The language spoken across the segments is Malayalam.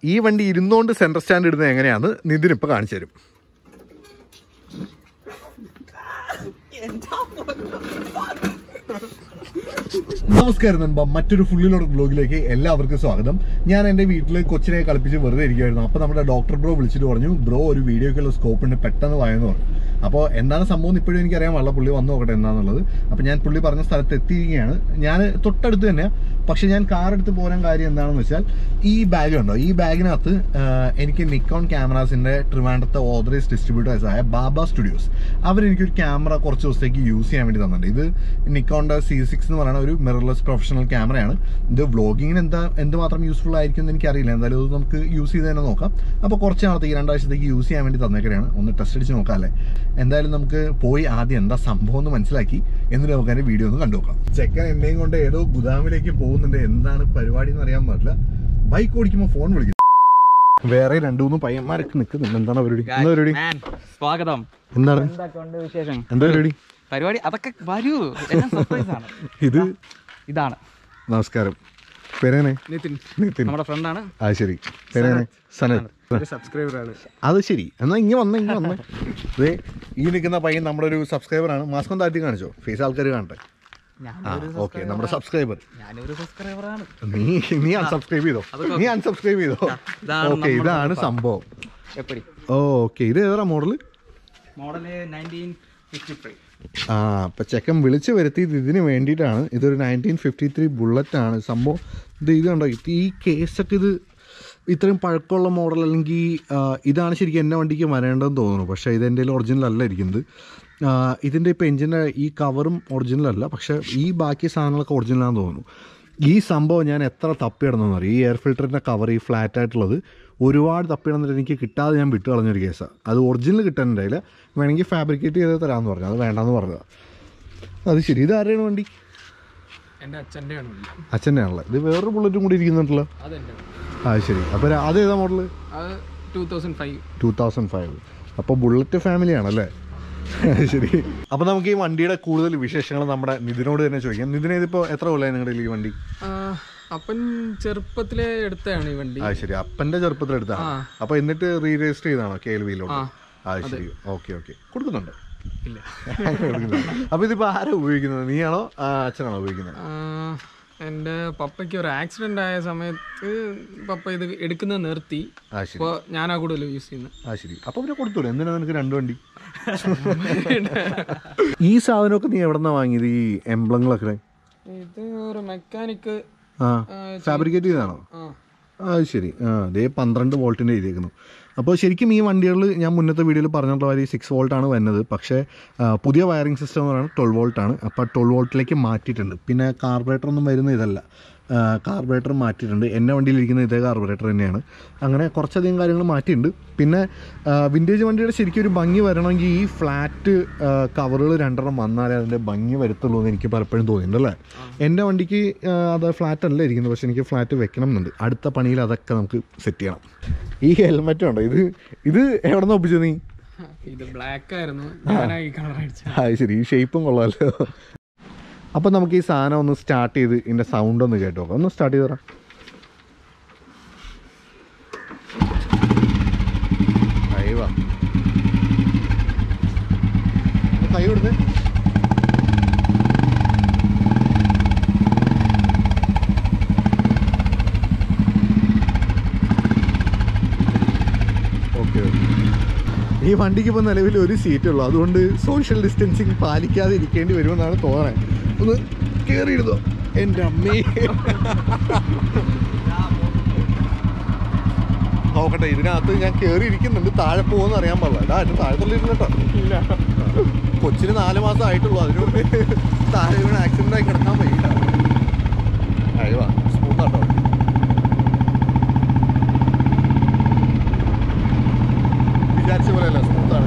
ഈ വണ്ടി ഇരുന്നോണ്ട് സെൻട്രൽ സ്റ്റാൻഡ് ഇടുന്നത് എങ്ങനെയാന്ന് നിതിൻ ഇപ്പൊ കാണിച്ചു തരും നമസ്കാരം നൻപ മറ്റൊരു ഫുള്ളിലോട് ബ്ലോഗിലേക്ക് എല്ലാവർക്കും സ്വാഗതം ഞാൻ എൻ്റെ വീട്ടിൽ കൊച്ചിനെ കളിപ്പിച്ച് വെറുതെ ഇരിക്കുമായിരുന്നു അപ്പോൾ നമ്മുടെ ഡോക്ടർ ബ്രോ വിളിച്ചിട്ട് പറഞ്ഞു ബ്രോ ഒരു വീഡിയോക്കുള്ള സ്കോപ്പ് ഉണ്ട് പെട്ടെന്ന് വായെന്ന് പറഞ്ഞു അപ്പോൾ എന്താണ് സംഭവം എന്ന് ഇപ്പോഴും എനിക്കറിയാൻ പാടില്ല പുള്ളി വന്നു നോക്കട്ടെ എന്താണെന്നുള്ളത് അപ്പോൾ ഞാൻ പുള്ളി പറഞ്ഞ സ്ഥലത്ത് എത്തിയിരിക്കുകയാണ് ഞാൻ തൊട്ടടുത്ത് തന്നെ പക്ഷെ ഞാൻ കാർ എടുത്ത് പോരാൻ കാര്യം എന്താണെന്ന് വെച്ചാൽ ഈ ബാഗ് ഉണ്ടോ ഈ ബാഗിനകത്ത് എനിക്ക് നിക്കോൺ ക്യാമറാസിൻ്റെ ട്രിവാൻഡത്തെ ഓതറൈസ് ഡിസ്ട്രിബ്യൂട്ടേഴ്സ് ആയ ബാബ സ്റ്റുഡിയോസ് അവരെനിക്കൊരു ക്യാമറ കുറച്ച് ദിവസത്തേക്ക് യൂസ് ചെയ്യാൻ വേണ്ടി തന്നിട്ടുണ്ട് ഇത് നിക്കോണിൻ്റെ സി സിക്സ് എന്ന് പറയുന്ന ഒരു മിറർലെസ് പ്രൊഫഷണൽ ക്യാമറയാണ് ഇത് വ്ളോഗിങ്ങിന് എന്താ എന്തുമാത്രം യൂസ്ഫുൾ ആയിരിക്കും എന്ന് എനിക്കറിയില്ല എന്തായാലും ഇത് നമുക്ക് യൂസ് ചെയ്ത് തന്നെ നോക്കാം അപ്പോൾ കുറച്ച് നാളത്തേക്ക് രണ്ടാഴ്ചത്തേക്ക് യൂസ് ചെയ്യാൻ വേണ്ടി തന്നേക്കണെയാണ് ഒന്ന് ടെസ്റ്റ് അടിച്ച് നോക്കാം അല്ലേ എന്തായാലും നമുക്ക് പോയി ആദ്യം എന്താ സംഭവം എന്ന് മനസ്സിലാക്കി എന്നിട്ട് നമുക്ക് അതിന്റെ വീഡിയോ ഒന്ന് കണ്ടു നോക്കാം ചെക്കൻ എന്നെയും കൊണ്ട് ഏതോ ഗുദാമിലേക്ക് പോകുന്നുണ്ട് എന്താണ് പരിപാടി എന്ന് അറിയാൻ പാടില്ല ബൈക്ക് ഓടിക്കുമ്പോൾ ഫോൺ വിളിക്കും വേറെ രണ്ടു മൂന്ന് പയ്യന്മാരൊക്കെ നിൽക്കുന്നുണ്ട് എന്താണ് പരിപാടി എന്താ പരിപാടി മാൻ, സ്വാഗതം എന്താണ് എന്തൊക്കെയുണ്ട് വിശേഷം എന്താ പരിപാടി പരിപാടി അതൊക്കെ വരൂ എല്ലാം സർപ്രൈസ് ആണ് ഇത് ഇതാണ് നമസ്കാരം പേരേനെ നിതിൻ നിതിൻ നമ്മുടെ ഫ്രണ്ടാണ് ആ ശരി പേരേനെ സനത് സബ്സ്ക്രൈബർ ആണ് അത് ശരി എന്നാ ഇങ്ങ വന്നേ ഇങ്ങ വന്നേ ദേ ഈ നിൽക്കുന്ന പയ്യൻ നമ്മുടെ ഒരു സബ്സ്ക്രൈബറാണ് മാസ്കം താഴ്ത്തി കാണിച്ചോ ഫേസ് ആൾക്കാർ കാണട്ടെ ആ ഓക്കെ നമ്മുടെ സബ്സ്ക്രൈബർ ഞാനൊരു സബ്സ്ക്രൈബർ ആണ് നീ നീ അൺസബ്സ്ക്രൈബ് ചെയ്തോ നീ അൺസബ്സ്ക്രൈബ് ചെയ്തോ ഇതാണ് ഓക്കെ ഇതാണ് സംഭവം എപ്പടി ഓ ഓക്കെ ഇത് ഏതാ model model nineteen fifty three ആ അപ്പം ചെക്കൻ വിളിച്ച് വരുത്തിയത് ഇതിന് വേണ്ടിയിട്ടാണ് ഇതൊരു നയൻറ്റീൻ ഫിഫ്റ്റി ത്രീ ബുള്ളറ്റ് ആണ് സംഭവം ഇത് ഇത് കണ്ടോ ഇത് ഈ കേസൊക്കെ ഇത് ഇത്രയും പഴക്കമുള്ള മോഡൽ അല്ലെങ്കിൽ ആ, ഇതാണ് ശരിക്കും എൻ്റെ വണ്ടിക്ക് വരേണ്ടതെന്ന് തോന്നുന്നു പക്ഷേ ഇത് എൻ്റെ ഒറിജിനൽ അല്ല ഇരിക്കുന്നത് ആ, ഇതിൻ്റെ ഇപ്പോൾ എഞ്ചിൻ്റെ ഈ കവറും ഒറിജിനൽ അല്ല പക്ഷേ ഈ ബാക്കി സാധനങ്ങളൊക്കെ ഒറിജിനലാണെന്ന് തോന്നുന്നു ഈ സംഭവം ഞാൻ എത്ര തപ്പിയിടണമെന്ന് അറിയാം ഈ എയർ ഫിൽറ്ററിൻ്റെ കവർ ഈ ഫ്ലാറ്റ് ആയിട്ടുള്ളത് ഒരുപാട് തപ്പിയിടന്നിട്ട് എനിക്ക് കിട്ടാതെ ഞാൻ വിട്ട് കളഞ്ഞൊരു കേസാണ് അത് ഒറിജിനൽ കിട്ടാനുണ്ടായില്ല വേണമെങ്കിൽ ഫാബ്രിക്കേറ്റ് ചെയ്ത് തരാമെന്ന് പറഞ്ഞു അത് വേണ്ടാന്ന് പറഞ്ഞതാണ് അത് ശരി ഇത് ആരെയാണ് വണ്ടി എൻ്റെ അച്ഛൻ്റെ ആണ് അച്ഛൻ്റെ ആണല്ലേ ഇത് വേറൊരു ബുള്ളറ്റും കൂടി ഇരിക്കുന്നുണ്ടല്ലോ അതെൻ്റെ ആ ശരി അപ്പോൾ അത് ഏതാ മോഡൽ അത് two thousand five two thousand five അപ്പോൾ ബുള്ളറ്റ് ഫാമിലി ആണല്ലേ ശരി അപ്പോൾ നമുക്ക് ഈ വണ്ടിയുടെ കൂടുതൽ വിശേഷങ്ങൾ നമ്മുടെ നിതിനോട് തന്നെ ചോദിക്കാം നിതിനെ ഇതിപ്പോൾ എത്ര കൊല്ലമായി നിങ്ങളുടെ കയ്യിൽ ഈ വണ്ടി അപ്പൻ ചെറുപ്പത്തിലെ എടുത്തതാണ് ഈ വണ്ടി ആ ശരി അപ്പൻ്റെ ചെറുപ്പത്തിലെടുത്താണ് അപ്പോൾ എന്നിട്ട് റീ രജിസ്റ്റർ ചെയ്താണോ കെ എൽ വിയിലോട്ട് ആ ശരി ഓക്കെ ഓക്കെ കൊടുക്കുന്നുണ്ട് ഇല്ല അപ്പോൾ ഇതിപ്പോൾ ആരാ ഉപയോഗിക്കുന്നത് നീയാണോ ആ, അച്ഛനാണോ ഉപയോഗിക്കുന്നത് എൻ്റെ പപ്പയ്ക്ക് ഒരു ആക്സിഡൻ്റ് ആയ സമയത്ത് പപ്പ ഇത് എടുക്കുന്നത് നിർത്തി ആ ശരി അപ്പോൾ ഞാനാ കൂടുതൽ യൂസ് ചെയ്യുന്നത് ആ ശരി അപ്പോൾ പിന്നെ കൊടുത്തൂടെ എന്തിനാ നിനക്ക് രണ്ട് വണ്ടി ഈ സാധനമൊക്കെ നീ എവിടെ നിന്നാണ് വാങ്ങിയത് ഈ എംബ്ലങ്ങളൊക്കെ ഇത് ഒരു മെക്കാനിക്ക് ആ ഫാബ്രിക്കേറ്റ് ചെയ്താണോ ആ ആ അത് ശരി ആ അതേ പന്ത്രണ്ട് വോൾട്ടിൻ്റെ എഴുതിയേക്കുന്നു അപ്പോൾ ശരിക്കും ഈ വണ്ടികളിൽ ഞാൻ മുന്നത്തെ വീഡിയോയിൽ പറഞ്ഞിട്ടുള്ള മാതിരി സിക്സ് വോൾട്ടാണ് വരുന്നത് പക്ഷേ ആ, പുതിയ വയറിംഗ് സിസ്റ്റം എന്ന് പറയുന്നത് ട്വൽവ് വോൾട്ടാണ് അപ്പോൾ ട്വൽവ് വോൾട്ടിലേക്ക് മാറ്റിയിട്ടുണ്ട് പിന്നെ കാർബറേറ്റർ ഒന്നും വരുന്ന ഇതല്ല കാർബറേറ്റർ മാറ്റിയിട്ടുണ്ട് എൻ്റെ വണ്ടിയിലിരിക്കുന്ന ഇതേ കാർബറേറ്റർ തന്നെയാണ് അങ്ങനെ കുറച്ചധികം കാര്യങ്ങൾ മാറ്റിയിട്ടുണ്ട് പിന്നെ വിൻറ്റേജ് വണ്ടിയുടെ ശരിക്കും ഒരു ഭംഗി വരണമെങ്കിൽ ഈ ഫ്ലാറ്റ് കവറുകൾ രണ്ടെണ്ണം വന്നാലേ അതിൻ്റെ ഭംഗി വരുത്തുള്ളൂ എന്ന് എനിക്ക് പലപ്പോഴും തോന്നിയിട്ടുണ്ട് അല്ലേ എൻ്റെ വണ്ടിക്ക് ആ, അത് ഫ്ലാറ്റ് അല്ല ഇരിക്കുന്നത് പക്ഷേ എനിക്ക് ഫ്ലാറ്റ് വെക്കണം എന്നുണ്ട് അടുത്ത പണിയിൽ അതൊക്കെ നമുക്ക് സെറ്റ് ചെയ്യണം ഈ ഹെൽമെറ്റ് ഉണ്ടോ ഇത് ഇത് എവിടെ നിന്ന് ഒപ്പിച്ചു നീ ഇത് ബ്ലാക്ക് ആയിരുന്നു ഞാനാ ഈ കളർ അടിച്ചത് ആ ശരി ഈ ഷേപ്പും കൊള്ളാമല്ലോ അപ്പം നമുക്ക് ഈ സാധനം ഒന്ന് സ്റ്റാർട്ട് ചെയ്ത് ഇതിൻ്റെ സൗണ്ട് ഒന്ന് കേട്ടോ ഒന്ന് സ്റ്റാർട്ട് ചെയ്ത് തരാം അയവാ കൈ കൊടുത്തേ ഓക്കെ ഓക്കെ ഈ വണ്ടിക്ക് ഇപ്പോൾ നിലവിൽ ഒരു സീറ്റേ ഉള്ളൂ അതുകൊണ്ട് സോഷ്യൽ ഡിസ്റ്റൻസിങ് പാലിക്കാതെ ഇരിക്കേണ്ടി വരുമെന്നാണ് തോന്നണേ ഒന്ന് കയറിയിരുന്നോ എൻ്റെ അമ്മേ നോക്കട്ടെ ഇതിനകത്ത് ഞാൻ കയറി ഇരിക്കുന്നുണ്ട് താഴെ പോകുമെന്ന് അറിയാൻ പാടില്ല എടാ എൻ്റെ താഴത്തുള്ള ഇരുന്നട്ടോ കൊച്ചിന് നാല് മാസം ആയിട്ടുള്ളൂ അതിനുകൊണ്ട് താഴെ വീണ് ആക്സിഡൻ്റ് ആയി കിടക്കാൻ വയ്യില്ല അയ്യോ സ്മൂത്താട്ടോ വിചാരിച്ച പോലെയല്ല സ്മൂത്താണ്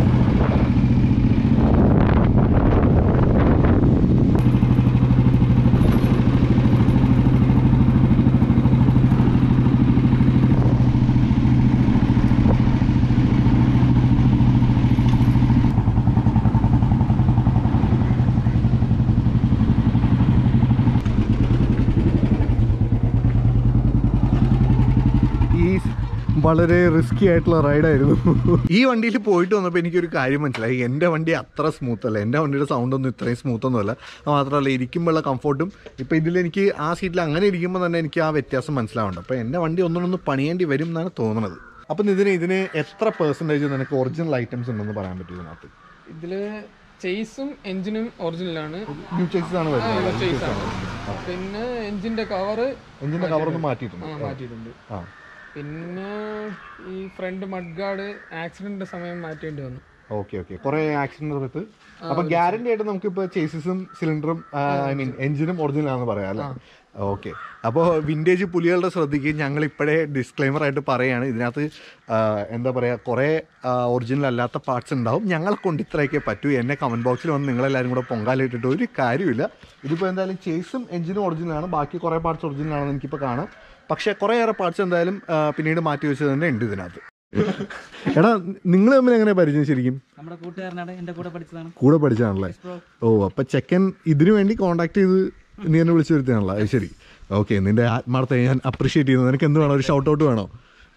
ഈ വളരെ റിസ്കി ആയിട്ടുള്ള റൈഡായിരുന്നു ഈ വണ്ടിയിൽ പോയിട്ട് വന്നപ്പോൾ എനിക്കൊരു കാര്യം മനസ്സിലായി എൻ്റെ വണ്ടി അത്ര സ്മൂത്ത് അല്ല എൻ്റെ വണ്ടിയുടെ സൗണ്ട് ഒന്നും ഇത്രയും സ്മൂത്ത് ഒന്നും അല്ല അത് മാത്രമല്ല ഇരിക്കുമ്പോഴുള്ള കംഫർട്ടും ഇപ്പോൾ ഇതിൽ എനിക്ക് ആ സീറ്റിൽ അങ്ങനെ ഇരിക്കുമ്പോൾ തന്നെ എനിക്ക് ആ വ്യത്യാസം മനസ്സിലാവുന്നുണ്ട് അപ്പോൾ എൻ്റെ വണ്ടി ഒന്നൊന്ന് പണിയേണ്ടി വരും എന്നാണ് തോന്നുന്നത് അപ്പം ഇതിന് ഇതിന് എത്ര പെർസെൻറ്റേജ് നിനക്ക് ഒറിജിനൽ ഐറ്റംസ് ഉണ്ടെന്ന് പറയാൻ പറ്റും ഇതിനകത്ത് ഇതില് ചേസും എഞ്ചിനും ഒറിജിനലാണ് ന്യൂ ചേസസ് ആണ് വരുന്നത് പിന്നെ എഞ്ചിന്റെ കവറ് എഞ്ചിൻ്റെ കവറൊന്നും മാറ്റിയിട്ടുണ്ട് മാറ്റിയിട്ടുണ്ട് ആ പിന്നെ ഈ ഫ്രണ്ട് മഡ് ഗാർഡ് ആക്സിഡന്റ് സമയം മാറ്റേണ്ടി വന്നു ഓക്കെ ഓക്കെ കുറെ ആക്സിഡന്റ് സമയത്ത് അപ്പൊ ഗ്യാരണ്ടി ആയിട്ട് നമുക്ക് ഇപ്പൊ ചേസിസും സിലിണ്ടറും ഐ മീൻ എഞ്ചിനും ഒറിജിനൽ ആണെന്ന് പറയാം അല്ലേ ഓക്കെ അപ്പോൾ വിൻറ്റേജ് പുലികളുടെ ശ്രദ്ധിക്ക് ഞങ്ങൾ ഇപ്പോഴേ ഡിസ്ക്ലൈമർ ആയിട്ട് പറയാണ് ഇതിനകത്ത് ആ, എന്താ പറയുക കുറേ ഒറിജിനൽ അല്ലാത്ത പാർട്സ് ഉണ്ടാവും ഞങ്ങളെ കൊണ്ട് ഇത്രയൊക്കെ പറ്റൂ എന്നെ കമൻറ്റ് ബോക്സിൽ വന്ന് നിങ്ങളെല്ലാവരും കൂടെ പൊങ്കാലിട്ടിട്ട് ഒരു കാര്യമില്ല ഇതിപ്പോൾ എന്തായാലും ചേസും എഞ്ചിനും ഒറിജിനലാണ് ബാക്കി കുറേ പാർട്സ് ഒറിജിനൽ ആണെന്ന് എനിക്കിപ്പോൾ കാണാം പക്ഷേ കുറേയേറെ പാർട്സ് എന്തായാലും ആ, പിന്നീട് മാറ്റി വെച്ചത് തന്നെ ഉണ്ട് ഇതിനകത്ത് എടാ നിങ്ങൾ തമ്മിൽ എങ്ങനെ പരിചയം ശരിക്കും നമ്മുടെ കൂട്ടുകാരനാണ് എൻ്റെ കൂടെ പഠിച്ചതാണ് കൂടെ പഠിച്ചാണല്ലേ ഓ അപ്പൊ ചെക്കൻ ഇതിനു വേണ്ടി കോണ്ടാക്ട് ചെയ്ത് നീ എന്നെ വിളിച്ചു വരുത്തിയാണല്ലോ അത് ശരി ഓക്കെ നിന്റെ ആത്മാർത്ഥത ഞാൻ അപ്രീഷിയേറ്റ് ചെയ്യുന്നു നിനക്ക് എന്ത് വേണം ഒരു ഷൗട്ട് ഔട്ട് വേണോ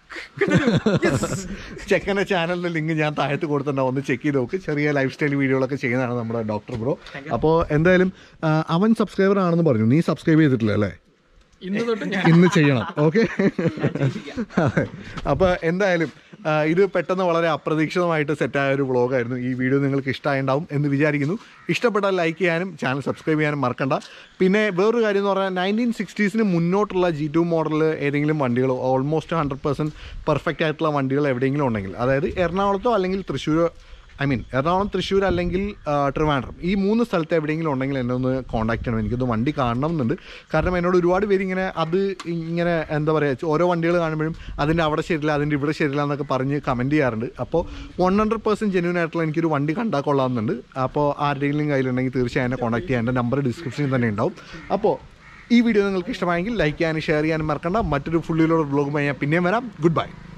ചെക്കൻ്റെ ചാനലിന്റെ ലിങ്ക് ഞാൻ താഴത്ത് കൊടുത്തിട്ടുണ്ടാവും ഒന്ന് ചെക്ക് ചെയ്ത് നോക്ക് ചെറിയ ലൈഫ് സ്റ്റൈൽ വീഡിയോകളൊക്കെ ചെയ്യുന്നതാണ് നമ്മുടെ ഡോക്ടർ ബ്രോ അപ്പോൾ എന്തായാലും ആ, അവൻ സബ്സ്ക്രൈബർ ആണെന്ന് പറഞ്ഞു നീ സബ്സ്ക്രൈബ് ചെയ്തിട്ടില്ല അല്ലേ ഇന്ന് തൊട്ട് ഞാൻ ഇന്ന് ചെയ്യണം ഓക്കെ അപ്പോൾ എന്തായാലും ആ, ഇത് പെട്ടെന്ന് വളരെ അപ്രതീക്ഷിതമായിട്ട് സെറ്റായ ഒരു വ്ളോഗായിരുന്നു ഈ വീഡിയോ നിങ്ങൾക്ക് ഇഷ്ടമായിട്ടുണ്ടാവും എന്ന് വിചാരിക്കുന്നു ഇഷ്ടപ്പെട്ടാൽ ലൈക്ക് ചെയ്യാനും ചാനൽ സബ്സ്ക്രൈബ് ചെയ്യാനും മറക്കണ്ട പിന്നെ വേറൊരു കാര്യം എന്ന് പറഞ്ഞാൽ നയൻറ്റീൻ സിക്സ്റ്റീസിന് മുന്നോട്ടുള്ള ജി ടു മോഡൽ ഏതെങ്കിലും വണ്ടികൾ ഓൾമോസ്റ്റ് ഹൺഡ്രഡ് പെർസെൻറ്റ് പെർഫെക്റ്റ് ആയിട്ടുള്ള വണ്ടികൾ എവിടെയെങ്കിലും ഉണ്ടെങ്കിൽ അതായത് എറണാകുളത്തോ അല്ലെങ്കിൽ തൃശ്ശൂരോ ഐ മീൻ എറണാകുളം തൃശ്ശൂർ അല്ലെങ്കിൽ ആ, ട്രിവാൻഡ്രം ഈ മൂന്ന് സ്ഥലത്ത് എവിടെയെങ്കിലും ഉണ്ടെങ്കിൽ എന്നെ ഒന്ന് കോൺടാക്ട് ചെയ്യണം എനിക്കൊന്ന് വണ്ടി കാണണം എന്നുണ്ട് കാരണം എന്നോട് ഒരുപാട് പേര് ഇങ്ങനെ അത് ഇങ്ങനെ എന്താ പറയുക ഓരോ വണ്ടികൾ കാണുമ്പോഴും അതിൻ്റെ അവിടെ ശരിയില്ല അതിൻ്റെ ഇവിടെ ശരിയില്ല എന്നൊക്കെ പറഞ്ഞ് കമൻറ്റ് ചെയ്യാറുണ്ട് അപ്പോൾ വൺ ഹൺഡ്രഡ് പെർസെൻറ്റ് ജെന്യൂൻ ആയിട്ടുള്ള എനിക്കൊരു വണ്ടി കണ്ടാൽ കൊള്ളാമെന്നുണ്ട് അപ്പോൾ ആരുടെയെങ്കിലും കയ്യിലുണ്ടെങ്കിൽ തീർച്ചയായും എന്നെ കോൺടാക്ട് ചെയ്യാൻ എൻ്റെ നമ്പർ ഡിസ്ക്രിപ്ഷനിൽ തന്നെ ഉണ്ടാവും അപ്പോൾ ഈ വീഡിയോ നിങ്ങൾക്ക് ഇഷ്ടമായെങ്കിൽ ലൈക്ക് ചെയ്യാനും ഷെയർ ചെയ്യാനും മറക്കണ്ട മറ്റൊരു ഫുള്ളിലുള്ള വ്ളോഗുമായി ഞാൻ പിന്നെയും വരാം ഗുഡ് ബൈ